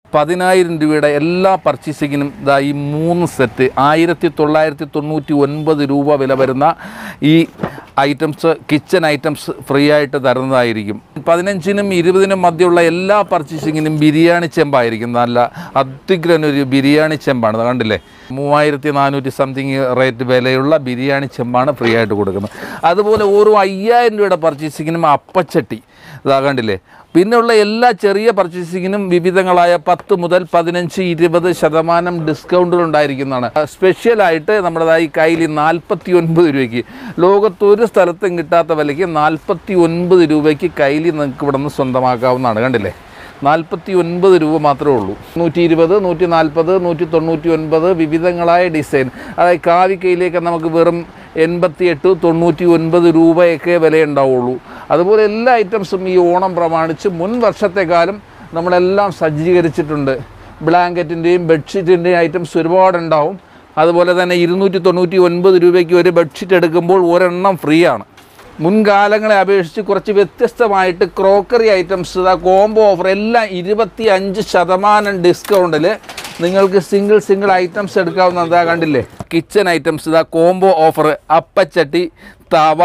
പതിനായിരം രൂപയുടെ എല്ലാ പർച്ചേസിങ്ങിനും ഇതാ ഈ മൂന്ന് സെറ്റ് ആയിരത്തി തൊള്ളായിരത്തി തൊണ്ണൂറ്റി ഒൻപത് രൂപ വില വരുന്ന ഈ ഐറ്റംസ് കിച്ചൺ ഐറ്റംസ് ഫ്രീ ആയിട്ട് തരുന്നതായിരിക്കും പതിനഞ്ചിനും ഇരുപതിനും മധ്യമുള്ള എല്ലാ പർച്ചേസിങ്ങിനും ബിരിയാണി ചെമ്പായിരിക്കും നല്ല അത്യുഗ്രനൊരു ബിരിയാണി ചെമ്പാണ് ഇത് കണ്ടില്ലേ മൂവായിരത്തി നാനൂറ്റി സംതിങ് റേറ്റ് വിലയുള്ള ബിരിയാണി ചെമ്പാണ് ഫ്രീ ആയിട്ട് കൊടുക്കുന്നത് അതുപോലെ ഓരോ അയ്യായിരം രൂപയുടെ പർച്ചേസിങ്ങിനും അപ്പച്ചട്ടി ഇതാ കണ്ടില്ലേ പിന്നെയുള്ള എല്ലാ ചെറിയ പർച്ചേസിങ്ങിനും വിവിധങ്ങളായ പത്ത് മുതൽ പതിനഞ്ച് ഇരുപത് ശതമാനം ഡിസ്കൗണ്ടുകൾ ഉണ്ടായിരിക്കുന്നതാണ് സ്പെഷ്യലായിട്ട് നമ്മുടേതായി കയ്യിൽ നാൽപ്പത്തി ഒൻപത് രൂപയ്ക്ക് ലോകത്ത് ഒരു സ്ഥലത്തും കിട്ടാത്ത വിലയ്ക്ക് നാൽപ്പത്തി ഒൻപത് രൂപയ്ക്ക് കയ്യിൽ നിങ്ങൾക്ക് ഇവിടെ നിന്ന് സ്വന്തമാക്കാവുന്നതാണ് കണ്ടില്ലേ നാൽപ്പത്തി ഒൻപത് രൂപ മാത്രമേ ഉള്ളൂ നൂറ്റി ഇരുപത് നൂറ്റി നാൽപ്പത് നൂറ്റി തൊണ്ണൂറ്റി ഒൻപത് വിവിധങ്ങളായ ഡിസൈൻ അതായത് കാവിക്കയിലേക്ക് നമുക്ക് വെറും എൺപത്തി എട്ട് തൊണ്ണൂറ്റി ഒൻപത് രൂപയൊക്കെ വിലയുണ്ടാവുള്ളൂ അതുപോലെ എല്ലാ ഐറ്റംസും ഈ ഓണം പ്രമാണിച്ച് മുൻ വർഷത്തെക്കാലം നമ്മളെല്ലാം സജ്ജീകരിച്ചിട്ടുണ്ട് ബ്ലാങ്കറ്റിൻ്റെയും ബെഡ്ഷീറ്റിൻ്റെയും ഐറ്റംസ് ഒരുപാടുണ്ടാവും അതുപോലെ തന്നെ ഇരുന്നൂറ്റി തൊണ്ണൂറ്റി ഒൻപത് രൂപയ്ക്ക് ഒരു ബെഡ്ഷീറ്റ് എടുക്കുമ്പോൾ ഒരെണ്ണം ഫ്രീ ആണ് മുൻകാലങ്ങളെ അപേക്ഷിച്ച് കുറച്ച് വ്യത്യസ്തമായിട്ട് ക്രോക്കറി ഐറ്റംസ് ഇതാ കോംബോ ഓഫർ എല്ലാം ഇരുപത്തി അഞ്ച് ശതമാനം ഡിസ്കൗണ്ടിൽ നിങ്ങൾക്ക് സിംഗിൾ സിംഗിൾ ഐറ്റംസ് എടുക്കാവുന്ന ഇതാ കണ്ടില്ലേ കിച്ചൺ ഐറ്റംസ് ഇതാ കോംബോ ഓഫർ അപ്പച്ചട്ടി തവ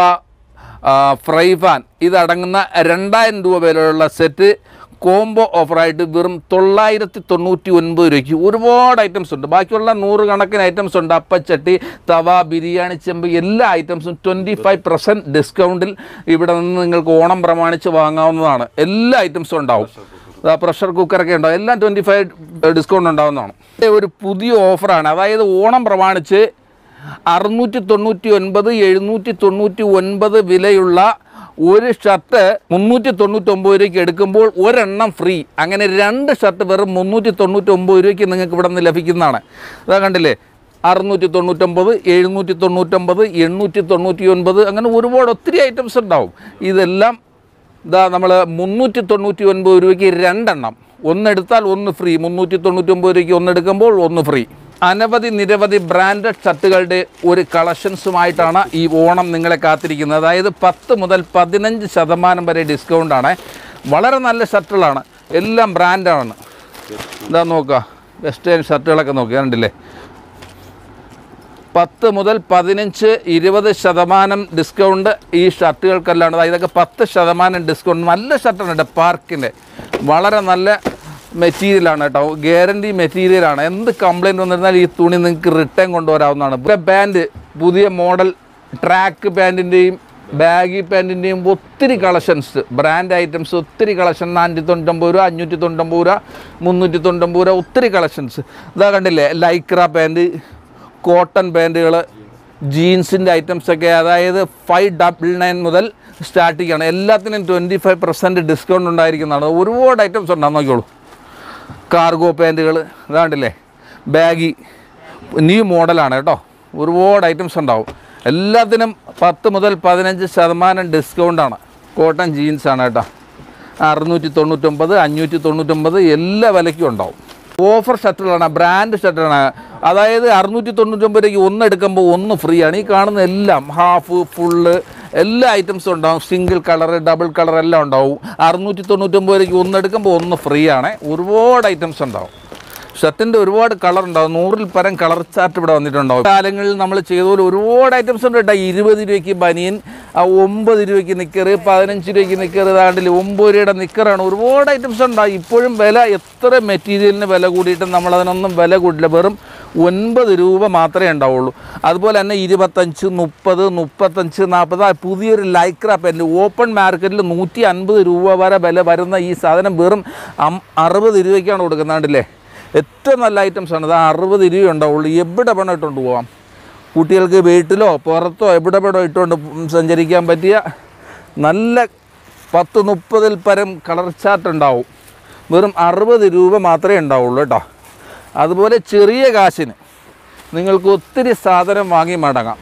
ആ, ഫ്രൈ പാൻ ഇതടങ്ങുന്ന രണ്ടായിരം രൂപ വിലയുള്ള സെറ്റ് കോംബോ ഓഫറായിട്ട് വെറും തൊള്ളായിരത്തി തൊണ്ണൂറ്റി ഒൻപത് രൂപയ്ക്ക് ഒരുപാട് ഐറ്റംസ് ഉണ്ട് ബാക്കിയുള്ള നൂറ് കണക്കിന് ഐറ്റംസ് ഉണ്ട് അപ്പച്ചട്ടി തവ ബിരിയാണി ചെമ്പ് എല്ലാ ഐറ്റംസും ട്വൻറ്റി ഫൈവ് പെർസെൻറ്റ് ഡിസ്കൗണ്ടിൽ ഇവിടെ നിന്ന് നിങ്ങൾക്ക് ഓണം പ്രമാണിച്ച് വാങ്ങാവുന്നതാണ് എല്ലാ ഐറ്റംസും ഉണ്ടാവും ദാ പ്രഷർ കുക്കറൊക്കെ ഉണ്ടാവും എല്ലാം ട്വൻറ്റി ഫൈവ് ഡിസ്കൗണ്ട് ഉണ്ടാവുന്നതാണ് ഇത് ഒരു പുതിയ ഓഫറാണ് അതായത് ഓണം പ്രമാണിച്ച് അറുന്നൂറ്റി തൊണ്ണൂറ്റി ഒൻപത് എഴുന്നൂറ്റി തൊണ്ണൂറ്റി ഒൻപത് വിലയുള്ള ഒരു ഷർട്ട് മുന്നൂറ്റി തൊണ്ണൂറ്റൊമ്പത് രൂപയ്ക്ക് എടുക്കുമ്പോൾ ഒരെണ്ണം ഫ്രീ അങ്ങനെ രണ്ട് ഷർട്ട് വെറും മുന്നൂറ്റി തൊണ്ണൂറ്റൊമ്പത് രൂപയ്ക്ക് നിങ്ങൾക്ക് ഇവിടെ നിന്ന് ലഭിക്കുന്നതാണ് അതാ കണ്ടില്ലേ അറുന്നൂറ്റി തൊണ്ണൂറ്റൊമ്പത് എഴുന്നൂറ്റി തൊണ്ണൂറ്റൊമ്പത് എണ്ണൂറ്റി തൊണ്ണൂറ്റി ഒൻപത് അങ്ങനെ ഒരുപാട് ഒത്തിരി ഐറ്റംസ് ഉണ്ടാവും ഇതെല്ലാം ഇതാ നമ്മൾ മുന്നൂറ്റി തൊണ്ണൂറ്റി ഒൻപത് രൂപയ്ക്ക് രണ്ടെണ്ണം ഒന്നെടുത്താൽ ഒന്ന് ഫ്രീ മുന്നൂറ്റി തൊണ്ണൂറ്റി ഒമ്പത് രൂപയ്ക്ക് ഒന്നെടുക്കുമ്പോൾ ഒന്ന് ഫ്രീ അനവധി നിരവധി ബ്രാൻഡഡ് ഷർട്ടുകളുടെ ഒരു കളക്ഷൻസുമായിട്ടാണ് ഈ ഓണം നിങ്ങളെ കാത്തിരിക്കുന്നത് അതായത് പത്ത് മുതൽ പതിനഞ്ച് ശതമാനം വരെ ഡിസ്കൗണ്ടാണ് വളരെ നല്ല ഷർട്ടുകളാണ് എല്ലാം ബ്രാൻഡാണ് ഇതാ നോക്കുക വെസ്റ്റേൺ ഷർട്ടുകളൊക്കെ നോക്കുക കണ്ടില്ലേ പത്ത് മുതൽ പതിനഞ്ച് ഇരുപത് ശതമാനം ഡിസ്കൗണ്ട് ഈ ഷർട്ടുകൾക്കെല്ലാം ഉണ്ട് ഇതൊക്കെ പത്ത് ശതമാനം ഡിസ്കൗണ്ട് നല്ല ഷർട്ടാണ് കേട്ടോ പാർക്കിൻ്റെ വളരെ നല്ല മെറ്റീരിയലാണ് കേട്ടോ ഗ്യാരണ്ടി മെറ്റീരിയലാണ് എന്ത് കംപ്ലൈൻറ്റ് വന്നിരുന്നാൽ ഈ തുണി നിങ്ങൾക്ക് റിട്ടേൺ കൊണ്ടുവരാവുന്നതാണ് ഇവിടെ പാൻറ്റ് പുതിയ മോഡൽ ട്രാക്ക് പാൻറ്റിൻ്റെയും ബാഗി പാൻറ്റിൻ്റെയും ഒത്തിരി കളക്ഷൻസ് ബ്രാൻഡ് ഐറ്റംസ് ഒത്തിരി കളക്ഷൻ നാനൂറ്റി തൊണ്ണൂറ്റൊമ്പത് രൂപ അഞ്ഞൂറ്റി തൊണ്ണൂറ്റൊമ്പത് രൂപ മുന്നൂറ്റി തൊണ്ണൂറ്റൊമ്പത് രൂപ ഒത്തിരി കളക്ഷൻസ് ഇതാ കണ്ടില്ലേ ലൈക്ര പാൻറ്റ് കോട്ടൺ പാൻറ്റുകൾ ജീൻസിൻ്റെ ഐറ്റംസൊക്കെ അതായത് ഫൈവ് ഡബിൾ നയൻ മുതൽ സ്റ്റാർട്ടിംഗ് ആണ് എല്ലാത്തിനും ട്വൻറ്റി ഫൈവ് പെർസെൻറ്റ് ഡിസ്കൗണ്ട് ഉണ്ടായിരിക്കുന്നതാണ് ഒരുപാട് ഐറ്റംസ് ഉണ്ടാകും നോക്കിയോളൂ കാർഗോ പാൻറ്റുകൾ ഇതാണ്ടില്ലേ ബാഗി ന്യൂ മോഡലാണ് കേട്ടോ ഒരുപാട് ഐറ്റംസ് ഉണ്ടാവും എല്ലാത്തിനും പത്ത് മുതൽ പതിനഞ്ച് ശതമാനം ഡിസ്കൗണ്ടാണ് കോട്ടൺ ജീൻസാണ് കേട്ടോ അറുന്നൂറ്റി തൊണ്ണൂറ്റൊമ്പത് അഞ്ഞൂറ്റി തൊണ്ണൂറ്റൊമ്പത് എല്ലാ വിലയ്ക്കും ഉണ്ടാവും ഓഫർ ഷർട്ടുകളാണ് ബ്രാൻഡ് ഷർട്ടാണ് അതായത് അറുന്നൂറ്റി തൊണ്ണൂറ്റൊമ്പത് രൂപയ്ക്ക് ഒന്ന് എടുക്കുമ്പോൾ ഒന്ന് ഫ്രീ ആണ് ഈ കാണുന്ന എല്ലാം ഹാഫ് ഫുള്ള് എല്ലാ ഐറ്റംസും ഉണ്ടാവും സിംഗിൾ കളർ ഡബിൾ കളർ എല്ലാം ഉണ്ടാവും അറുന്നൂറ്റി തൊണ്ണൂറ്റൊമ്പത് രൂപയ്ക്ക് ഒന്ന് എടുക്കുമ്പോൾ ഒന്ന് ഫ്രീ ആണ് ഒരുപാട് ഐറ്റംസ് ഉണ്ടാവും ഷർട്ടിൻ്റെ ഒരുപാട് കളർ ഉണ്ടാവും നൂറിൽ പരം കളർ ചാർട്ട് ഇവിടെ വന്നിട്ടുണ്ടാവും കാലങ്ങളിൽ നമ്മൾ ചെയ്ത പോലെ ഒരുപാട് ഐറ്റംസ് ഉണ്ട് കേട്ടോ ഇരുപത് രൂപയ്ക്ക് ബനിയൻ ആ ഒമ്പത് രൂപയ്ക്ക് നിക്കറ് പതിനഞ്ച് രൂപയ്ക്ക് നിക്കറ് താണ്ടിൽ ഒമ്പത് രൂപയുടെ നിക്കറാണ് ഒരുപാട് ഐറ്റംസ് ഉണ്ടാവും ഇപ്പോഴും വില എത്ര മെറ്റീരിയലിന് വില കൂടിയിട്ടും നമ്മളതിനൊന്നും വില കൂടില്ല വെറും ഒൻപത് രൂപ മാത്രമേ ഉണ്ടാവുള്ളൂ അതുപോലെ തന്നെ ഇരുപത്തഞ്ച് മുപ്പത് മുപ്പത്തഞ്ച് നാൽപ്പത് ആ പുതിയൊരു ലൈക്ര പെൻറ്റ് ഓപ്പൺ മാർക്കറ്റിൽ നൂറ്റി അൻപത് രൂപ വരെ വില വരുന്ന ഈ സാധനം വെറും അം അറുപത് രൂപയ്ക്കാണ് കൊടുക്കുന്നത് കണ്ടില്ലേ ഏറ്റവും നല്ല ഐറ്റംസ് ആണ് ഇത് അറുപത് രൂപ ഉണ്ടാവുള്ളൂ എവിടെ വേണം ഇട്ടുകൊണ്ട് പോവാം കുട്ടികൾക്ക് വീട്ടിലോ പുറത്തോ എവിടെ വേണോ ഇട്ടുകൊണ്ട് സഞ്ചരിക്കാൻ പറ്റിയ നല്ല പത്ത് മുപ്പതിൽ പരം കളർ ചാർട്ട് ഉണ്ടാവും വെറും അറുപത് രൂപ മാത്രമേ ഉണ്ടാവുള്ളൂ കേട്ടോ അതുപോലെ ചെറിയ കാശിന് നിങ്ങൾക്ക് ഒത്തിരി സാധനം വാങ്ങി മടങ്ങാം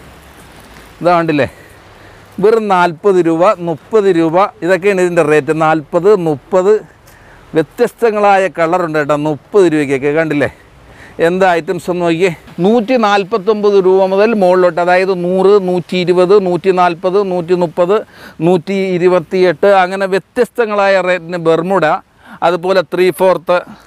ഇതാ കണ്ടില്ലേ വെറും നാൽപ്പത് രൂപ മുപ്പത് രൂപ ഇതൊക്കെയാണ് ഇതിൻ്റെ റേറ്റ് നാൽപ്പത് മുപ്പത് വ്യത്യസ്തങ്ങളായ കളറുണ്ട് കേട്ടോ മുപ്പത് രൂപയ്ക്കൊക്കെ കണ്ടില്ലേ എന്താ ഐറ്റംസ് എന്ന് നോക്കിയേ നൂറ്റി നാൽപ്പത്തൊമ്പത് രൂപ മുതൽ മുകളിലോട്ട് അതായത് നൂറ് നൂറ്റി ഇരുപത് നൂറ്റി നാൽപ്പത് നൂറ്റി മുപ്പത് നൂറ്റി ഇരുപത്തി എട്ട് അങ്ങനെ വ്യത്യസ്തങ്ങളായ റേറ്റിന് ബെർമുഡ അതുപോലെ ത്രീ ഫോർത്ത്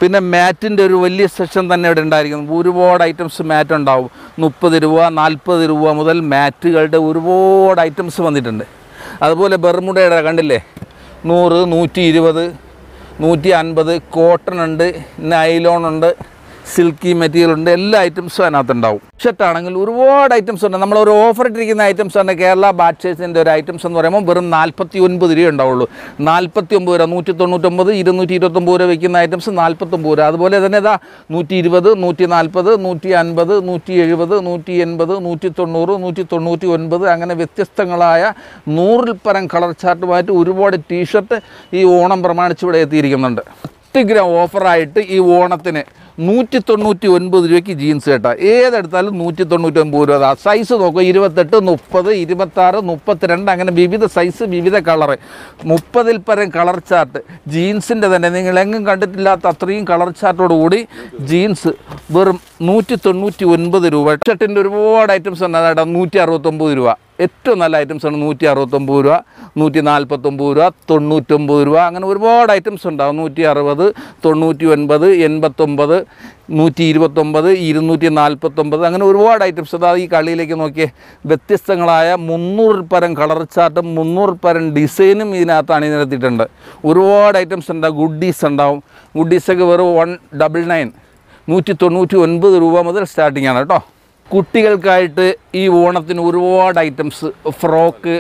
പിന്നെ മാറ്റിൻ്റെ ഒരു വലിയ സെക്ഷൻ തന്നെ ഇവിടെ ഉണ്ടായിരിക്കും ഒരുപാട് ഐറ്റംസ് മാറ്റ് ഉണ്ടാവും മുപ്പത് രൂപ നാൽപ്പത് രൂപ മുതൽ മാറ്റുകളുടെ ഒരുപാട് ഐറ്റംസ് വന്നിട്ടുണ്ട് അതുപോലെ ബെർമുടയുടെ കണ്ടില്ലേ നൂറ് നൂറ്റി ഇരുപത് നൂറ്റി അൻപത് കോട്ടൺ ഉണ്ട് നൈലോൺ ഉണ്ട് സിൽക്കി മെറ്റീരിയൽ ഉണ്ട് എല്ലാ ഐറ്റംസും അതിനകത്ത് ഉണ്ടാവും ഷർട്ട് ആണെങ്കിൽ ഒരുപാട് ഐറ്റംസ് ഉണ്ട് നമ്മൾ ഒരു ഓഫർ ഇട്ടിരിക്കുന്ന ഐറ്റംസ് ആണ് കേരള ബാച്ചേഴ്സിൻ്റെ ഒരു ഐറ്റംസ് എന്ന് പറയുമ്പോൾ വെറും നാൽപ്പത്തി ഒൻപത് രൂപ ഉണ്ടാവുള്ളൂ നാൽപ്പത്തി ഒമ്പത് രൂപ നൂറ്റി തൊണ്ണൂറ്റൊമ്പത് ഇരുന്നൂറ്റി ഇരുപത്തൊമ്പത് രൂപ വിൽക്കുന്ന ഐറ്റംസ് നാൽപ്പത്തൊമ്പത് രൂപ അതുപോലെ തന്നെ ഇതാ നൂറ്റി ഇരുപത് നൂറ്റി നാൽപ്പത് നൂറ്റി അൻപത് നൂറ്റി എഴുപത് നൂറ്റി എൺപത് നൂറ്റി തൊണ്ണൂറ് നൂറ്റി തൊണ്ണൂറ്റി ഒൻപത് അങ്ങനെ വ്യത്യസ്തങ്ങളായ നൂറിൽ പരം കളർ ചാർട്ടുമായിട്ട് ഒരുപാട് ടീഷർട്ട് ഈ ഓണം പ്രമാണിച്ച് ഇവിടെ എത്തിയിരിക്കുന്നുണ്ട് പത്ത് ഗ്രാം ഓഫറായിട്ട് ഈ ഓണത്തിന് നൂറ്റി തൊണ്ണൂറ്റി ഒൻപത് രൂപയ്ക്ക് ജീൻസ് കേട്ടോ ഏതെടുത്താലും നൂറ്റി തൊണ്ണൂറ്റി ഒൻപത് രൂപ സൈസ് നോക്കുക ഇരുപത്തെട്ട് മുപ്പത് ഇരുപത്താറ് മുപ്പത്തിരണ്ട് അങ്ങനെ വിവിധ സൈസ് വിവിധ കളറ് മുപ്പതിൽ പരം കളർ ചാർട്ട് ജീൻസിൻ്റെ തന്നെ നിങ്ങൾ എങ്ങും കണ്ടിട്ടില്ലാത്ത അത്രയും കളർ ചാർട്ടോട് കൂടി ജീൻസ് വെറും നൂറ്റി തൊണ്ണൂറ്റി ഒൻപത് രൂപ ഷർട്ടിൻ്റെ ഒരുപാട് ഐറ്റംസ് ഉണ്ട് അതായത് നൂറ്റി അറുപത്തൊമ്പത് രൂപ ഏറ്റവും നല്ല ഐറ്റംസ് ആണ് നൂറ്റി അറുപത്തൊമ്പത് രൂപ നൂറ്റി നാൽപ്പത്തൊമ്പത് രൂപ തൊണ്ണൂറ്റൊമ്പത് രൂപ അങ്ങനെ ഒരുപാട് ഐറ്റംസ് ഉണ്ടാവും നൂറ്റി അറുപത് തൊണ്ണൂറ്റി ഒൻപത് എൺപത്തൊമ്പത് നൂറ്റി ഇരുപത്തൊമ്പത് ഇരുന്നൂറ്റി നാൽപ്പത്തൊമ്പത് അങ്ങനെ ഒരുപാട് ഐറ്റംസ് അതായത് ഈ കളിയിലേക്ക് നോക്കിയേ വ്യത്യസ്തങ്ങളായ മുന്നൂറിൽ പരം കളർ ചാർട്ടും മുന്നൂറിൽ പരം ഡിസൈനും ഇതിനകത്ത് അണിനിരത്തിയിട്ടുണ്ട് ഒരുപാട് ഐറ്റംസ് ഉണ്ടാവും ഗുഡീസ് ഉണ്ടാവും ഗുഡീസൊക്കെ വെറും വൺ ഡബിൾ നയൻ നൂറ്റി തൊണ്ണൂറ്റി ഒൻപത് രൂപ മുതൽ സ്റ്റാർട്ടിംഗ് ആണ് കേട്ടോ കുട്ടികൾക്കായിട്ട് ഈ ഓണത്തിന് ഒരുപാട് ഐറ്റംസ് ഫ്രോക്ക്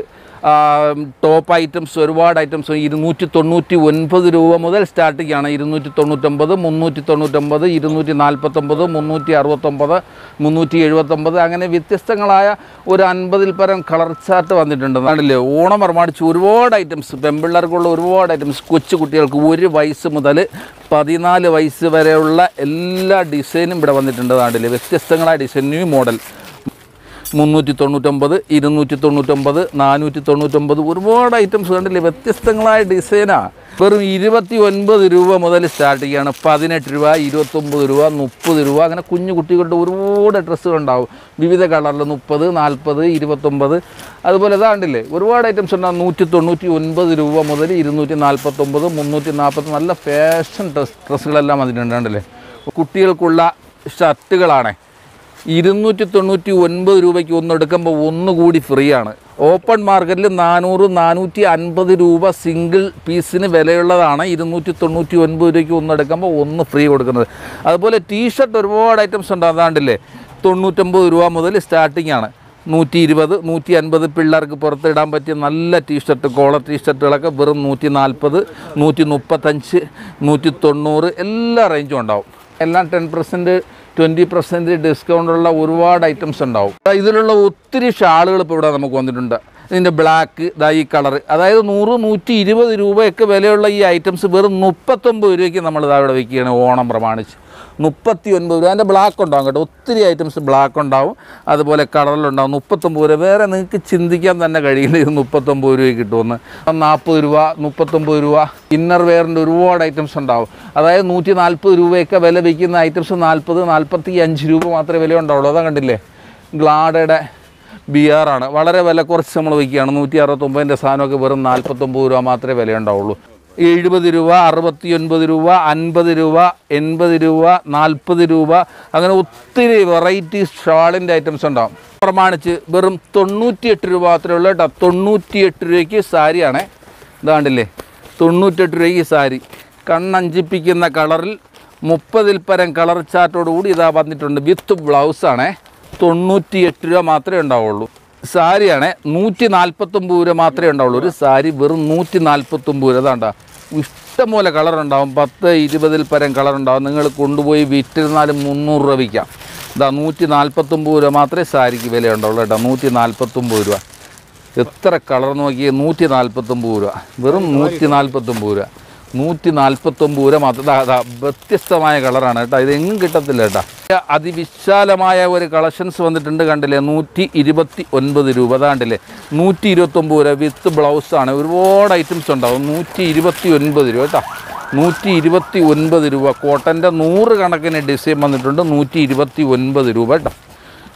ടോപ്പ് ഐറ്റംസ് ഒരുപാട് ഐറ്റംസ് ഇരുന്നൂറ്റി തൊണ്ണൂറ്റി ഒൻപത് രൂപ മുതൽ സ്റ്റാർട്ടിംഗ് ആണ് ഇരുന്നൂറ്റി തൊണ്ണൂറ്റൊമ്പത് മുന്നൂറ്റി തൊണ്ണൂറ്റൊമ്പത് ഇരുന്നൂറ്റി നാൽപ്പത്തൊമ്പത് മുന്നൂറ്റി അറുപത്തൊമ്പത് മുന്നൂറ്റി എഴുപത്തൊമ്പത് അങ്ങനെ വ്യത്യസ്തങ്ങളായ ഒരു അൻപതിൽ പരം കളർ ചാർട്ട് വന്നിട്ടുണ്ട് കണ്ടില്ലേ ഓണം പ്രമാണിച്ച് ഒരുപാട് ഐറ്റംസ് പെൺപിള്ളേർക്കുള്ള ഒരുപാട് ഐറ്റംസ് കൊച്ചു കുട്ടികൾക്ക് ഒരു വയസ്സ് മുതൽ പതിനാല് വയസ്സ് വരെയുള്ള എല്ലാ ഡിസൈനും ഇവിടെ വന്നിട്ടുണ്ട് നാട്ടിൽ വ്യത്യസ്തങ്ങളായ ഡിസൈൻ ന്യൂ മോഡൽ മുന്നൂറ്റി തൊണ്ണൂറ്റൊമ്പത് ഇരുന്നൂറ്റി തൊണ്ണൂറ്റൊമ്പത് നാനൂറ്റി തൊണ്ണൂറ്റൊമ്പത് ഒരുപാട് ഐറ്റംസ് കണ്ടില്ലേ വ്യത്യസ്തങ്ങളായ ഡിസൈനാണ് വെറും ഇരുപത്തി ഒൻപത് രൂപ മുതൽ സ്റ്റാർട്ട് ചെയ്യാണ് പതിനെട്ട് രൂപ ഇരുപത്തൊമ്പത് രൂപ മുപ്പത് രൂപ അങ്ങനെ കുഞ്ഞു കുട്ടികളുടെ ഒരുപാട് ഡ്രസ്സുകൾ ഉണ്ടാവും വിവിധ കളറിൽ മുപ്പത് നാൽപ്പത് ഇരുപത്തൊമ്പത് അതുപോലെ ഇതാണ്ടില്ലേ ഒരുപാട് ഐറ്റംസ് ഉണ്ടാവും നൂറ്റി തൊണ്ണൂറ്റി ഒൻപത് രൂപ മുതൽ ഇരുന്നൂറ്റി നാൽപ്പത്തൊമ്പത് മുന്നൂറ്റി നാൽപ്പത്തി നല്ല ഫാഷൻ ഡ്രസ് ഡ്രസ്സുകളെല്ലാം അതിനുണ്ട് കണ്ടില്ലേ കുട്ടികൾക്കുള്ള ഷർട്ടുകളാണ് ഇരുന്നൂറ്റി തൊണ്ണൂറ്റി ഒൻപത് രൂപയ്ക്ക് ഒന്ന് എടുക്കുമ്പോൾ ഒന്നുകൂടി ഫ്രീ ആണ് ഓപ്പൺ മാർക്കറ്റിൽ നാനൂറ് നാനൂറ്റി അൻപത് രൂപ സിംഗിൾ പീസിന് വിലയുള്ളതാണ് ഇരുന്നൂറ്റി തൊണ്ണൂറ്റി ഒൻപത് രൂപയ്ക്ക് ഒന്ന് എടുക്കുമ്പോൾ ഒന്ന് ഫ്രീ കൊടുക്കുന്നത് അതുപോലെ ടീഷർട്ട് ഒരുപാട് ഐറ്റംസ് ഉണ്ട് അതാണ്ടില്ലേ തൊണ്ണൂറ്റൊമ്പത് രൂപ മുതൽ സ്റ്റാർട്ടിംഗ് ആണ് നൂറ്റി ഇരുപത് നൂറ്റി അൻപത് പിള്ളേർക്ക് പുറത്തിടാൻ പറ്റിയ നല്ല ടീഷർട്ട് കോളർ ടീഷർട്ടുകളൊക്കെ വെറും നൂറ്റി നാൽപ്പത് നൂറ്റി മുപ്പത്തഞ്ച് നൂറ്റി തൊണ്ണൂറ് എല്ലാ റേഞ്ചും ഉണ്ടാവും എല്ലാം ടെൻ പെർസെൻറ്റ് ട്വൻറ്റി പെർസെൻറ്റ് ഡിസ്കൗണ്ടുള്ള ഒരുപാട് ഐറ്റംസ് ഉണ്ടാവും ദാ ഇതിലുള്ള ഒത്തിരി ഷാളുകൾ ഇപ്പോൾ ഇവിടെ നമുക്ക് വന്നിട്ടുണ്ട് ഇതിൻ്റെ ബ്ലാക്ക് ദാ ഈ കളർ അതായത് നൂറ് നൂറ്റി ഇരുപത് രൂപയൊക്കെ വിലയുള്ള ഈ ഐറ്റംസ് വെറും മുപ്പത്തൊമ്പത് രൂപയ്ക്ക് നമ്മൾ ഇതാ ഇവിടെ വയ്ക്കുകയാണ് ഓണം പ്രമാണിച്ച് മുപ്പത്തി ഒൻപത് രൂപ അതിൻ്റെ ബ്ലാക്ക് ഉണ്ടാവും കേട്ടോ ഒത്തിരി ഐറ്റംസ് ബ്ലാക്ക് ഉണ്ടാവും അതുപോലെ കളറിലുണ്ടാവും മുപ്പത്തൊമ്പത് രൂപ വേറെ നിങ്ങൾക്ക് ചിന്തിക്കാൻ തന്നെ കഴിയില്ല ഇത് മുപ്പത്തൊമ്പത് രൂപയ്ക്ക് കിട്ടുമെന്ന് നാൽപ്പത് രൂപ മുപ്പത്തൊമ്പത് രൂപ ഇന്നർ വെയറിൻ്റെ ഒരുപാട് ഐറ്റംസ് ഉണ്ടാവും അതായത് നൂറ്റി നാൽപ്പത് രൂപയൊക്കെ വില വയ്ക്കുന്ന ഐറ്റംസ് നാൽപ്പത് നാൽപ്പത്തി അഞ്ച് രൂപ മാത്രമേ വില ഉണ്ടാവുള്ളൂ അതാ കണ്ടില്ലേ ഗ്ലാഡയുടെ ബി ആണ് വളരെ വില കുറച്ച് നമ്മൾ വയ്ക്കുകയാണ് നൂറ്റി അറുപത്തൊമ്പതിൻ്റെ സാധനമൊക്കെ വെറും നാൽപ്പത്തൊമ്പത് രൂപ മാത്രമേ വില ഉണ്ടാവുള്ളൂ എഴുപത് രൂപ അറുപത്തി ഒൻപത് രൂപ അൻപത് രൂപ എൺപത് രൂപ നാൽപ്പത് രൂപ അങ്ങനെ ഒത്തിരി വെറൈറ്റി ഷാളിൻ്റെ ഐറ്റംസ് ഉണ്ടാവും പ്രമാണിച്ച് വെറും തൊണ്ണൂറ്റിയെട്ട് രൂപ മാത്രമേ ഉള്ളൂ കേട്ടോ തൊണ്ണൂറ്റിയെട്ട് രൂപയ്ക്ക് സാരിയാണേ ഇതാണ്ടില്ലേ തൊണ്ണൂറ്റെട്ട് രൂപയ്ക്ക് സാരി കണ്ണഞ്ചിപ്പിക്കുന്ന കളറിൽ മുപ്പതിൽ പരം കളർ ചാർട്ടോടുകൂടി ഇതാ വന്നിട്ടുണ്ട് വിത്ത് ബ്ലൗസാണേ തൊണ്ണൂറ്റിയെട്ട് രൂപ മാത്രമേ ഉണ്ടാവുള്ളൂ സാരിയാണേ നൂറ്റി നാൽപ്പത്തൊമ്പത് രൂപ മാത്രമേ ഉണ്ടാവുള്ളൂ ഒരു സാരി വെറും നൂറ്റി നാൽപ്പത്തൊമ്പത് രൂപ അതാണ്ടാ ഇഷ്ടംപോലെ കളർ ഉണ്ടാവും പത്ത് ഇരുപതിൽ പരം കളർ ഉണ്ടാവും നിങ്ങൾ കൊണ്ടുപോയി വിറ്റിരുന്നാലും മുന്നൂറ് രൂപ വിൽക്കാം ഇതാ നൂറ്റി നാൽപ്പത്തൊമ്പത് രൂപ മാത്രമേ സാരിക്ക് വില ഉണ്ടാവുള്ളൂ കേട്ടോ നൂറ്റി നാൽപ്പത്തൊമ്പത് രൂപ എത്ര കളർ നോക്കിയേ നൂറ്റി നാൽപ്പത്തൊമ്പത് രൂപ വെറും നൂറ്റി നാൽപ്പത്തൊമ്പത് രൂപ നൂറ്റി നാൽപ്പത്തൊമ്പത് രൂപ മാത്രം ദാ, ദാ, വ്യത്യസ്തമായ കളറാണ് കേട്ടോ ഇതെങ്ങും കിട്ടത്തില്ല കേട്ടോ അതിവിശാലമായ ഒരു കളക്ഷൻസ് വന്നിട്ടുണ്ട് കണ്ടില്ലേ നൂറ്റി ഇരുപത്തി ഒൻപത് രൂപ അതാണ്ടില്ലേ നൂറ്റി ഇരുപത്തൊമ്പത് രൂപ വിത്ത് ബ്ലൗസാണ് ഒരുപാട് ഐറ്റംസ് ഉണ്ടാവും നൂറ്റി ഇരുപത്തി ഒൻപത് രൂപ കേട്ടോ നൂറ്റി ഇരുപത്തി ഒൻപത് രൂപ കോട്ടൻ്റെ നൂറ് കണക്കിന് ഡിസൈൻ വന്നിട്ടുണ്ട് നൂറ്റി ഇരുപത്തി ഒൻപത് രൂപ കേട്ടോ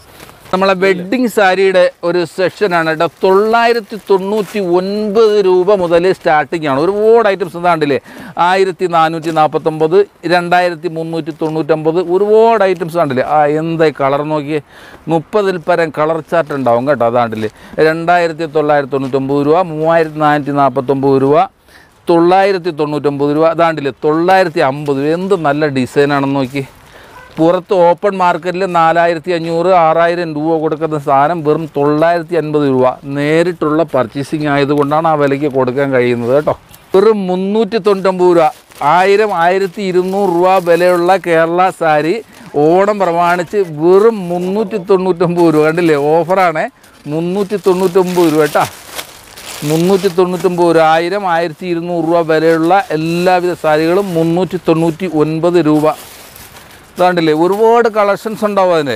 നമ്മളെ വെഡ്ഡിങ് സാരിയുടെ ഒരു സെക്ഷനാണ് കേട്ടോ തൊള്ളായിരത്തി തൊണ്ണൂറ്റി ഒൻപത് രൂപ മുതൽ സ്റ്റാർട്ടിംഗ് ആണ് ഒരുപാട് ഐറ്റംസ് എന്താണ്ടില്ലേ ആയിരത്തി നാനൂറ്റി നാൽപ്പത്തൊമ്പത് രണ്ടായിരത്തി മുന്നൂറ്റി തൊണ്ണൂറ്റൊമ്പത് ഒരുപാട് ഐറ്റംസ് കണ്ടില്ലേ ആ എന്തായി കളർ നോക്കിയേ മുപ്പതിൽ പരം കളർ ചാർട്ട് ഉണ്ടാവും കേട്ടോ അതാണ്ടില്ലേ രണ്ടായിരത്തി തൊള്ളായിരത്തി തൊണ്ണൂറ്റൊമ്പത് രൂപ മൂവായിരത്തി നാനൂറ്റി നാൽപ്പത്തൊമ്പത് രൂപ തൊള്ളായിരത്തി തൊണ്ണൂറ്റൊമ്പത് രൂപ അതാണ്ടില്ലേ തൊള്ളായിരത്തി അമ്പത് രൂപ എന്ത് നല്ല ഡിസൈനാണെന്ന് നോക്കി പുറത്ത് ഓപ്പൺ മാർക്കറ്റിൽ നാലായിരത്തി അഞ്ഞൂറ് ആറായിരം രൂപ കൊടുക്കുന്ന സാധനം വെറും തൊള്ളായിരത്തി അൻപത് രൂപ നേരിട്ടുള്ള പർച്ചേസിങ് ആയതുകൊണ്ടാണ് ആ വിലയ്ക്ക് കൊടുക്കാൻ കഴിയുന്നത് കേട്ടോ വെറും മുന്നൂറ്റി തൊണ്ണൂറ്റൊമ്പത് രൂപ ആയിരം ആയിരത്തി ഇരുന്നൂറ് രൂപ വിലയുള്ള കേരള സാരി ഓണം പ്രമാണിച്ച് വെറും മുന്നൂറ്റി തൊണ്ണൂറ്റൊമ്പത് രൂപ കണ്ടില്ലേ ഓഫറാണ് മുന്നൂറ്റി തൊണ്ണൂറ്റൊമ്പത് രൂപ കേട്ടോ മുന്നൂറ്റി തൊണ്ണൂറ്റൊമ്പത് ഒരു ആയിരം ആയിരത്തി ഇരുന്നൂറ് രൂപ വിലയുള്ള എല്ലാവിധ സാരികളും മുന്നൂറ്റി തൊണ്ണൂറ്റി ഒൻപത് രൂപ ഇതാണ്ടില്ലേ ഒരുപാട് കളക്ഷൻസ് ഉണ്ടാവും അതിന്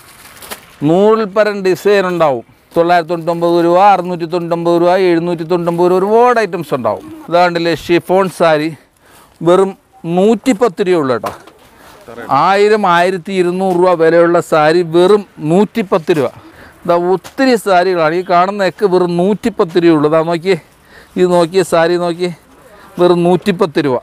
നൂറിൽ പരം ഡിസൈൻ ഉണ്ടാവും തൊള്ളായിരത്തി തൊണ്ണൂറ്റൊമ്പത് രൂപ അറുന്നൂറ്റി തൊണ്ണൂറ്റൊമ്പത് രൂപ എഴുന്നൂറ്റി തൊണ്ണൂറ്റൊമ്പത് രൂപ ഒരുപാട് ഐറ്റംസ് ഉണ്ടാവും ഇതാണ്ടില്ലേ ഷിഫോൺ സാരി വെറും നൂറ്റിപ്പത്ത് രൂപ ഉള്ളു കേട്ടോ ആയിരം ആയിരത്തി ഇരുന്നൂറ് രൂപ വിലയുള്ള സാരി വെറും നൂറ്റിപ്പത്ത് രൂപ ഇതാ ഒത്തിരി സാരികളാണ് ഈ കാണുന്നതൊക്കെ വെറും നൂറ്റിപ്പത്ത് രൂപ ഉള്ളൂ ഇതാ നോക്കിയേ ഇത് നോക്കിയേ സാരി നോക്കിയേ വെറും നൂറ്റിപ്പത്ത് രൂപ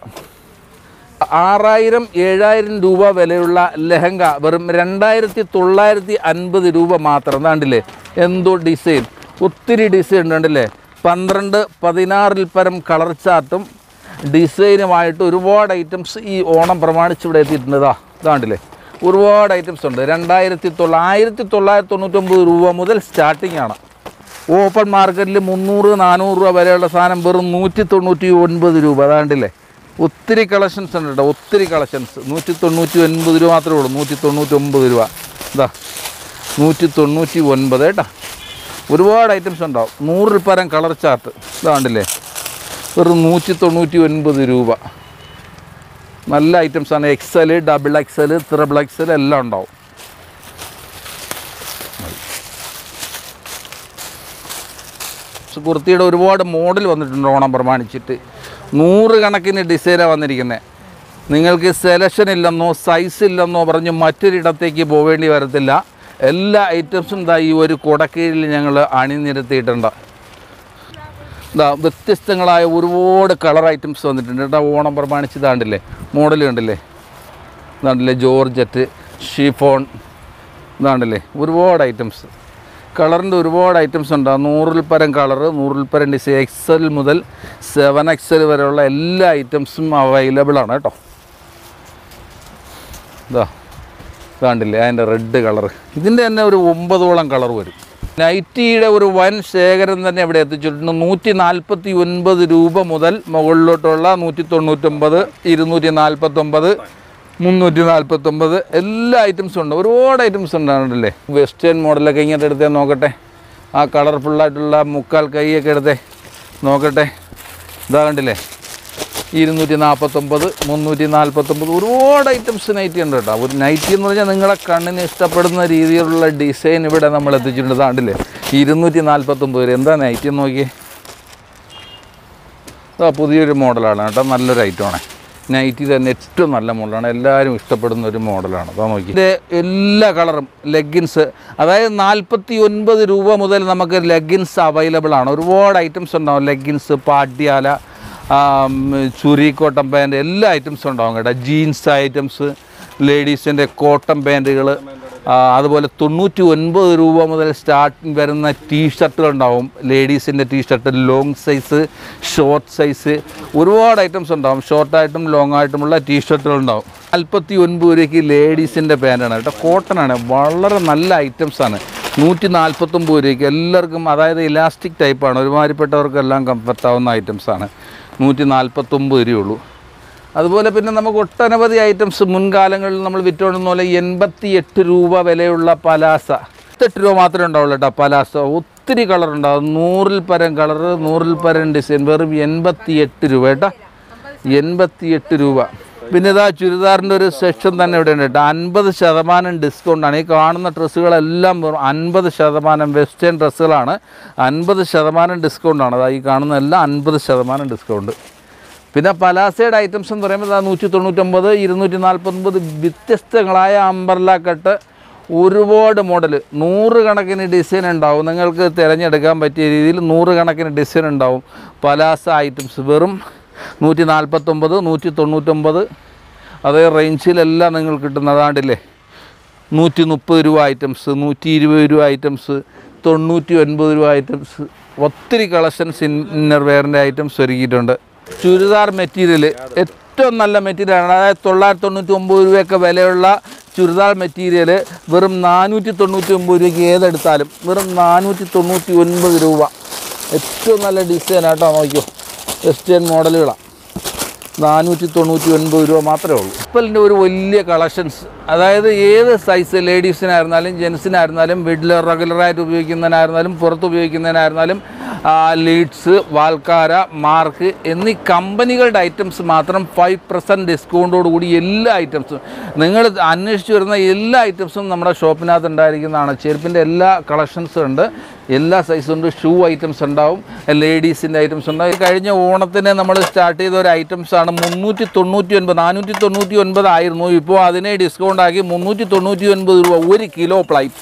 ആറായിരം ഏഴായിരം രൂപ വിലയുള്ള ലെഹങ്ക വെറും രണ്ടായിരത്തി തൊള്ളായിരത്തി അൻപത് രൂപ മാത്രം എന്താണ്ടില്ലേ എന്തോ ഡിസൈൻ ഒത്തിരി ഡിസൈൻ ഉണ്ടല്ലേ പന്ത്രണ്ട് പതിനാറിൽ പരം കളർ ചാർട്ടും ഡിസൈനുമായിട്ട് ഒരുപാട് ഐറ്റംസ് ഈ ഓണം പ്രമാണിച്ച് ഇവിടെ എത്തിയിട്ടുണ്ട് ഇതാ ഇതാണ്ടില്ലേ ഒരുപാട് ഐറ്റംസ് ഉണ്ട് രണ്ടായിരത്തി തൊള്ളായിരത്തി തൊള്ളായിരത്തി തൊണ്ണൂറ്റൊമ്പത് രൂപ മുതൽ സ്റ്റാർട്ടിംഗ് ആണ് ഓപ്പൺ മാർക്കറ്റിൽ മുന്നൂറ് നാനൂറ് രൂപ വരെയുള്ള സാധനം വെറും നൂറ്റി തൊണ്ണൂറ്റി ഒൻപത് രൂപ അതാണ്ടില്ലേ ഒത്തിരി കളക്ഷൻസ് ഉണ്ട് കേട്ടോ ഒത്തിരി കളക്ഷൻസ് നൂറ്റി തൊണ്ണൂറ്റി ഒൻപത് രൂപ മാത്രമേ ഉള്ളൂ നൂറ്റി തൊണ്ണൂറ്റി ഒമ്പത് രൂപ ഇതാ നൂറ്റി തൊണ്ണൂറ്റി ഒൻപത് കേട്ടോ ഒരുപാട് ഐറ്റംസ് ഉണ്ടാവും നൂറിൽ പരം കളർ ചാർട്ട് ഇതാണ്ടില്ലേ വെറും നൂറ്റി തൊണ്ണൂറ്റി ഒൻപത് രൂപ നല്ല ഐറ്റംസ് ആണ് XL double XL triple XL എല്ലാം ഉണ്ടാവും കുർത്തിയുടെ ഒരുപാട് മോഡൽ വന്നിട്ടുണ്ട് ഓണം പ്രമാണിച്ചിട്ട് നൂറുകണക്കിന് ഡിസൈനാണ് വന്നിരിക്കുന്നത് നിങ്ങൾക്ക് സെലക്ഷൻ ഇല്ലെന്നോ സൈസ് ഇല്ലെന്നോ പറഞ്ഞ് മറ്റൊരിടത്തേക്ക് പോവേണ്ടി വരത്തില്ല എല്ലാ ഐറ്റംസും ഇതാ ഈ ഒരു കുടക്കീഴിൽ ഞങ്ങൾ അണിനിരത്തിയിട്ടുണ്ട് ഇതാ വ്യത്യസ്തങ്ങളായ ഒരുപാട് കളർ ഐറ്റംസ് വന്നിട്ടുണ്ട് കേട്ടോ ഓണം പ്രമാണിച്ച് ഇതാണ്ടില്ലേ മോഡൽ കണ്ടില്ലേ ഇതാണ്ടില്ലേ ജോർജറ്റ് ഷിഫോൺ ഇതാണ്ടില്ലേ ഒരുപാട് ഐറ്റംസ് കളറിൻ്റെ ഒരുപാട് ഐറ്റംസ് ഉണ്ട് നൂറിൽ പരം കളറ് നൂറിൽ പരം ഡിസൈൻ എക്സൽ മുതൽ സെവൻ എക്സൽ വരെയുള്ള എല്ലാ ഐറ്റംസും അവൈലബിൾ ആണ് കേട്ടോ ഇതാ ഇതാണ്ടില്ലേ അതിൻ്റെ റെഡ് കളർ ഇതിൻ്റെ തന്നെ ഒരു ഒമ്പതോളം കളർ വരും നൈറ്റിയുടെ ഒരു വൻ ശേഖരം തന്നെ ഇവിടെ എത്തിച്ചിട്ടുണ്ട് നൂറ്റി നാൽപ്പത്തി ഒൻപത് രൂപ മുതൽ മുകളിലോട്ടുള്ള നൂറ്റി തൊണ്ണൂറ്റൊമ്പത് ഇരുന്നൂറ്റി നാൽപ്പത്തൊമ്പത് മുന്നൂറ്റി നാൽപ്പത്തൊമ്പത് എല്ലാ ഐറ്റംസും ഉണ്ട് ഒരുപാട് ഐറ്റംസ് ഉണ്ടാകുന്നുണ്ടല്ലേ വെസ്റ്റേൺ മോഡലൊക്കെ ഇങ്ങോട്ട് എടുത്തേ നോക്കട്ടെ ആ കളർഫുള്ളായിട്ടുള്ള മുക്കാൽ കൈയൊക്കെ എടുത്തേ നോക്കട്ടെ ഇതാ കണ്ടില്ലേ ഇരുന്നൂറ്റി നാൽപ്പത്തൊമ്പത് മുന്നൂറ്റി നാൽപ്പത്തൊമ്പത് ഒരുപാട് ഐറ്റംസ് നൈറ്റി ഉണ്ട് കേട്ടോ ഒരു നൈറ്റി എന്ന് പറഞ്ഞാൽ നിങ്ങളെ കണ്ണിന് ഇഷ്ടപ്പെടുന്ന രീതിയിലുള്ള ഡിസൈൻ ഇവിടെ നമ്മൾ എത്തിച്ചിട്ടുണ്ട് ഇതാണ്ടില്ലേ ഇരുന്നൂറ്റി നാൽപ്പത്തൊമ്പത് വരെ എന്താ നൈറ്റി എന്ന് നോക്കിയേ ഇതാ പുതിയൊരു മോഡലാണ് കേട്ടോ നല്ലൊരു ഐറ്റമാണ് നൈറ്റി തന്നെ ഏറ്റവും നല്ല മോഡലാണ് എല്ലാവരും ഇഷ്ടപ്പെടുന്ന ഒരു മോഡലാണ് അതാ നോക്കി ഇതിൻ്റെ എല്ലാ കളറും ലെഗിൻസ് അതായത് നാൽപ്പത്തി ഒൻപത് രൂപ മുതൽ നമുക്ക് ലെഗിൻസ് അവൈലബിൾ ആണ് ഒരുപാട് ഐറ്റംസ് ഉണ്ടാവും ലെഗിൻസ് പാട്യാല ആം, ചുരി കോട്ടൺ പാൻറ് എല്ലാ ഐറ്റംസും ഉണ്ടാവും കേട്ടോ ജീൻസ് ഐറ്റംസ് ലേഡീസിൻ്റെ കോട്ടൺ പാൻറ്റുകൾ അതുപോലെ തൊണ്ണൂറ്റി ഒൻപത് രൂപ മുതൽ സ്റ്റാർട്ട് വരുന്ന ടീ ഷർട്ടുകൾ ഉണ്ടാവും ലേഡീസിൻ്റെ T shirt long size short size ഒരുപാട് ഐറ്റംസ് ഉണ്ടാവും ഷോർട്ടായിട്ടും ലോങ് ആയിട്ടുമുള്ള ടീ ഷർട്ടുകൾ ഉണ്ടാവും നാൽപ്പത്തി ഒൻപത് രൂപയ്ക്ക് ലേഡീസിൻ്റെ പാൻറ്റാണ് കേട്ടോ കോട്ടൺ ആണ് വളരെ നല്ല ഐറ്റംസ് ആണ് നൂറ്റി നാൽപ്പത്തൊമ്പത് രൂപയ്ക്ക് എല്ലാവർക്കും അതായത് ഇലാസ്റ്റിക് ടൈപ്പാണ് ഒരുമാതിരിപ്പെട്ടവർക്കെല്ലാം കംഫർട്ടാവുന്ന ഐറ്റംസ് ആണ് നൂറ്റി നാൽപ്പത്തൊമ്പത് രൂപയുള്ളൂ അതുപോലെ പിന്നെ നമുക്ക് ഒട്ടനവധി ഐറ്റംസ് മുൻകാലങ്ങളിൽ നമ്മൾ വിറ്റുകൊണ്ടുന്ന പോലെ എൺപത്തി എട്ട് രൂപ വിലയുള്ള പലാസ എട്ട് രൂപ മാത്രമേ ഉണ്ടാവുള്ളൂ കേട്ടോ പലാസ ഒത്തിരി കളർ ഉണ്ടാവും നൂറിൽ പരം കളർ നൂറിൽ പരം ഡിസൈൻ വെറും എൺപത്തി എട്ട് രൂപ കേട്ടോ എൺപത്തി എട്ട് രൂപ പിന്നെ ഇതാ ചുരിദാറിൻ്റെ ഒരു സെക്ഷൻ തന്നെ ഇവിടെ ഉണ്ട് കേട്ടോ അൻപത് ശതമാനം ഡിസ്കൗണ്ടാണ് ഈ കാണുന്ന ഡ്രസ്സുകളെല്ലാം വെറും അൻപത് ശതമാനം വെസ്റ്റേൺ ഡ്രസ്സുകളാണ് അൻപത് ശതമാനം ഡിസ്കൗണ്ടാണ് അതാ ഈ കാണുന്ന എല്ലാം അൻപത് ശതമാനം ഡിസ്കൗണ്ട് പിന്നെ പലാസയുടെ ഐറ്റംസ് എന്ന് പറയുമ്പോൾ നൂറ്റി തൊണ്ണൂറ്റൊമ്പത് ഇരുന്നൂറ്റി നാൽപ്പത്തൊമ്പത് വ്യത്യസ്തങ്ങളായ അമ്പർല കട്ട് ഒരുപാട് മോഡൽ നൂറുകണക്കിന് ഡിസൈൻ ഉണ്ടാവും നിങ്ങൾക്ക് തിരഞ്ഞെടുക്കാൻ പറ്റിയ രീതിയിൽ നൂറുകണക്കിന് ഡിസൈൻ ഉണ്ടാവും പലാസ ഐറ്റംസ് വെറും നൂറ്റി നാൽപ്പത്തൊമ്പത് നൂറ്റി തൊണ്ണൂറ്റൊമ്പത് അതേ റേഞ്ചിലെല്ലാം നിങ്ങൾക്ക് കിട്ടുന്നതാണ്ടില്ലേ നൂറ്റി മുപ്പത് രൂപ ഐറ്റംസ് നൂറ്റി ഇരുപത് രൂപ ഐറ്റംസ് തൊണ്ണൂറ്റി ഒൻപത് രൂപ ഐറ്റംസ് ഒത്തിരി കളക്ഷൻസ് ഇന്നർ വെയറിൻ്റെ ഐറ്റംസ് ഒരുക്കിയിട്ടുണ്ട് ചുരിദാർ മെറ്റീരിയൽ ഏറ്റവും നല്ല മെറ്റീരിയലാണ് അതായത് തൊള്ളായിരത്തി തൊണ്ണൂറ്റി ഒമ്പത് രൂപയൊക്കെ വിലയുള്ള ചുരിദാർ മെറ്റീരിയൽ വെറും നാനൂറ്റി തൊണ്ണൂറ്റി ഒമ്പത് രൂപയ്ക്ക് ഏതെടുത്താലും വെറും നാനൂറ്റി തൊണ്ണൂറ്റി ഒൻപത് രൂപ ഏറ്റവും നല്ല ഡിസൈൻ ആട്ടോ നോക്കിയോ വെസ്റ്റേൺ മോഡലുകളാണ് നാനൂറ്റി തൊണ്ണൂറ്റി ഒൻപത് രൂപ മാത്രമേ ഉള്ളൂ ഇപ്പലിൻ്റെ ഒരു വലിയ കളക്ഷൻസ് അതായത് ഏത് സൈസ് ലേഡീസിനായിരുന്നാലും ജെൻസിനായിരുന്നാലും വീട്ടിൽ റെഗുലറായിട്ട് ഉപയോഗിക്കുന്നതിനായിരുന്നാലും പുറത്ത് ഉപയോഗിക്കുന്നതിനായിരുന്നാലും ലീഡ്സ് വാൽക്കാര മാർക്ക് എന്നീ കമ്പനികളുടെ ഐറ്റംസ് മാത്രം ഫൈവ് പെർസെൻറ്റ് ഡിസ്കൗണ്ടോട് കൂടി എല്ലാ ഐറ്റംസും നിങ്ങൾ അന്വേഷിച്ച് വരുന്ന എല്ലാ ഐറ്റംസും നമ്മുടെ ഷോപ്പിനകത്ത് ഉണ്ടായിരിക്കുന്നതാണ് ചെരുപ്പിൻ്റെ എല്ലാ കളക്ഷൻസും ഉണ്ട് എല്ലാ സൈസും ഉണ്ട് ഷൂ ഐറ്റംസ് ഉണ്ടാവും ലേഡീസിൻ്റെ ഐറ്റംസ് ഉണ്ടാവും ഈ കഴിഞ്ഞ ഓണത്തിന് നമ്മൾ സ്റ്റാർട്ട് ചെയ്ത ഒരു ഐറ്റംസ് ആണ് മുന്നൂറ്റി തൊണ്ണൂറ്റി ഒൻപത് നാനൂറ്റി തൊണ്ണൂറ്റി ഒൻപത് ആയിരുന്നു ഇപ്പോൾ അതിനെ ഡിസ്കൗണ്ട് ആക്കി മുന്നൂറ്റി തൊണ്ണൂറ്റി ഒൻപത് രൂപ ഒരു കിലോ പ്ലൈറ്റ്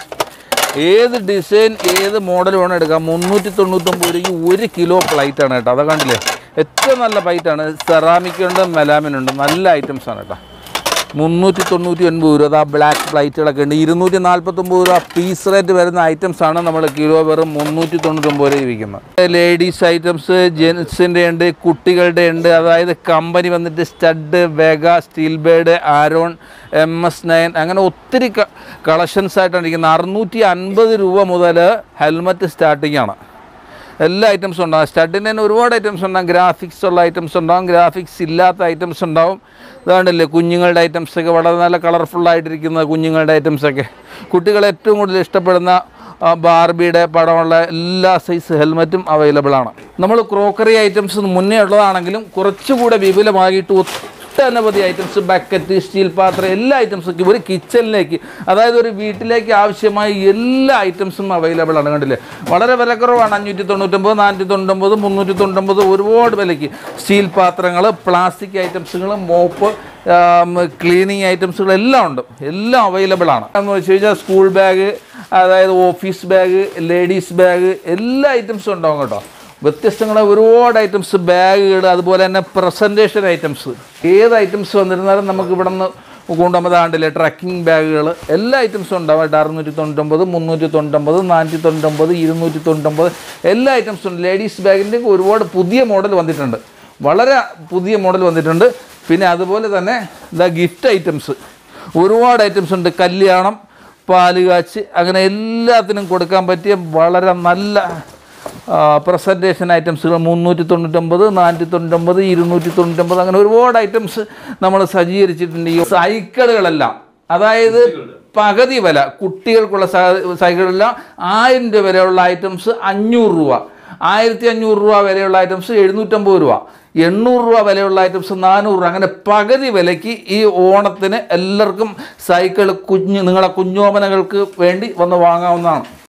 ഏത് ഡിസൈൻ ഏത് മോഡൽ വേണം എടുക്കാം മുന്നൂറ്റി തൊണ്ണൂറ്റൊമ്പത് രൂപയ്ക്ക് ഒരു കിലോ പ്ലൈറ്റ് ആണ് കേട്ടോ അതൊക്കെ കണ്ടില്ലേ ഏറ്റവും നല്ല പ്ലൈറ്റാണ് സെറാമിക് ഉണ്ട് മെലാമിൻ ഉണ്ട് നല്ല ഐറ്റംസ് ആണ് കേട്ടോ മുന്നൂറ്റി തൊണ്ണൂറ്റി ഒൻപത് രൂപ അതാ ബ്ലാക്ക് പ്ലൈറ്റുകളൊക്കെ ഉണ്ട് ഇരുന്നൂറ്റി നാൽപ്പത്തൊമ്പത് രൂപ പീസ് റേറ്റ് വരുന്ന ഐറ്റംസ് ആണ് നമ്മൾ കിലോ വെറും മുന്നൂറ്റി തൊണ്ണൂറ്റൊമ്പത് രൂപ വിൽക്കുന്നത് ലേഡീസ് ഐറ്റംസ് ജെൻസിൻ്റെ ഉണ്ട് കുട്ടികളുടെ ഉണ്ട് അതായത് കമ്പനി വന്നിട്ട് Studds Vega Steelbird Aaron M S nine അങ്ങനെ ഒത്തിരി കളക്ഷൻസ് ആയിട്ടാണ് ഇരിക്കുന്നത് അറുന്നൂറ്റി അൻപത് രൂപ മുതൽ ഹെൽമറ്റ് സ്റ്റാർട്ടിംഗ് ആണ് എല്ലാ ഐറ്റംസും ഉണ്ടാകും സ്റ്റഡിന് തന്നെ ഒരുപാട് ഐറ്റംസ് ഉണ്ടാകും ഗ്രാഫിക്സ് ഉള്ള ഐറ്റംസ് ഉണ്ടാകും ഗ്രാഫിക്സ് ഇല്ലാത്ത ഐറ്റംസ് ഉണ്ടാവും ഇതാണ്ടല്ലേ കുഞ്ഞുങ്ങളുടെ ഐറ്റംസ് ഒക്കെ വളരെ നല്ല കളർഫുൾ ആയിട്ടിരിക്കുന്ന കുഞ്ഞുങ്ങളുടെ ഐറ്റംസ് ഒക്കെ കുട്ടികൾ ഏറ്റവും കൂടുതൽ ഇഷ്ടപ്പെടുന്ന ആ, ബാർബിയുടെ പടമുള്ള എല്ലാ സൈസ് ഹെൽമറ്റും അവൈലബിൾ ആണ് നമ്മൾ ക്രോക്കറി ഐറ്റംസ് മുന്നേ ഉള്ളതാണെങ്കിലും കുറച്ചുകൂടെ വിപുലമായിട്ട് ഒട്ടനവധി ഐറ്റംസ് ബക്കറ്റ് സ്റ്റീൽ പാത്രം എല്ലാ ഐറ്റംസും ഒരു കിച്ചണിലേക്ക് അതായത് ഒരു വീട്ടിലേക്ക് ആവശ്യമായ എല്ലാ ഐറ്റംസും അവൈലബിൾ ആണ് കണ്ടില്ലേ വളരെ വിലക്കുറവാണ് അഞ്ഞൂറ്റി തൊണ്ണൂറ്റൊമ്പത് നാനൂറ്റി തൊണ്ണൂറ്റൊമ്പത് മുന്നൂറ്റി തൊണ്ണൂറ്റൊമ്പത് ഒരുപാട് വിലയ്ക്ക് സ്റ്റീൽ പാത്രങ്ങൾ പ്ലാസ്റ്റിക് ഐറ്റംസുകൾ മോപ്പ് ക്ലീനിങ് ഐറ്റംസുകൾ എല്ലാം ഉണ്ട് എല്ലാം അവൈലബിൾ ആണ് എന്ന് വെച്ച് കഴിഞ്ഞാൽ സ്കൂൾ ബാഗ് അതായത് ഓഫീസ് ബാഗ് ലേഡീസ് ബാഗ് എല്ലാ ഐറ്റംസും ഉണ്ടാവും കേട്ടോ വ്യത്യസ്തങ്ങളായ ഒരുപാട് ഐറ്റംസ് ബാഗുകൾ അതുപോലെ തന്നെ പ്രസൻറ്റേഷൻ ഐറ്റംസ് ഏത് ഐറ്റംസ് വന്നിരുന്നാലും നമുക്ക് ഇവിടെ നിന്ന് കൊണ്ടുവന്നതാണ്ടില്ലേ ട്രക്കിംഗ് ബാഗുകൾ എല്ലാ ഐറ്റംസും ഉണ്ടാവും കേട്ടോ അറുന്നൂറ്റി തൊണ്ണൂറ്റൊമ്പത് മുന്നൂറ്റി തൊണ്ണൂറ്റൊമ്പത് നാനൂറ്റി തൊണ്ണൂറ്റൊമ്പത് ഇരുന്നൂറ്റി തൊണ്ണൂറ്റൊമ്പത് എല്ലാ ഐറ്റംസും ഉണ്ട് ലേഡീസ് ബാഗിൻ്റെ ഒരുപാട് പുതിയ മോഡൽ വന്നിട്ടുണ്ട് വളരെ പുതിയ മോഡൽ വന്നിട്ടുണ്ട് പിന്നെ അതുപോലെ തന്നെ ദ ഗിഫ്റ്റ് ഐറ്റംസ് ഒരുപാട് ഐറ്റംസ് ഉണ്ട് കല്യാണം പാലുകാച്ച് അങ്ങനെ എല്ലാത്തിനും കൊടുക്കാൻ പറ്റിയ വളരെ നല്ല പ്രസൻറ്റേഷൻ ഐറ്റംസുകൾ മുന്നൂറ്റി തൊണ്ണൂറ്റൊമ്പത് നാനൂറ്റി തൊണ്ണൂറ്റൊമ്പത് ഇരുന്നൂറ്റി തൊണ്ണൂറ്റൊമ്പത് അങ്ങനെ ഒരുപാട് ഐറ്റംസ് നമ്മൾ സജ്ജീകരിച്ചിട്ടുണ്ട് ഈ സൈക്കിളുകളെല്ലാം അതായത് പകുതി വില കുട്ടികൾക്കുള്ള സ- സൈക്കിളെല്ലാം ആയിരം രൂപ വരെയുള്ള ഐറ്റംസ് അഞ്ഞൂറ് രൂപ ആയിരത്തി അഞ്ഞൂറ് രൂപ വിലയുള്ള ഐറ്റംസ് എഴുന്നൂറ്റമ്പത് രൂപ എണ്ണൂറ് രൂപ വിലയുള്ള ഐറ്റംസ് നാനൂറ് രൂപ അങ്ങനെ പകുതി വിലയ്ക്ക് ഈ ഓണത്തിന് എല്ലാവർക്കും സൈക്കിൾ കുഞ്ഞ് നിങ്ങളെ കുഞ്ഞോമനകൾക്ക് വേണ്ടി വന്ന് വാങ്ങാവുന്നതാണ്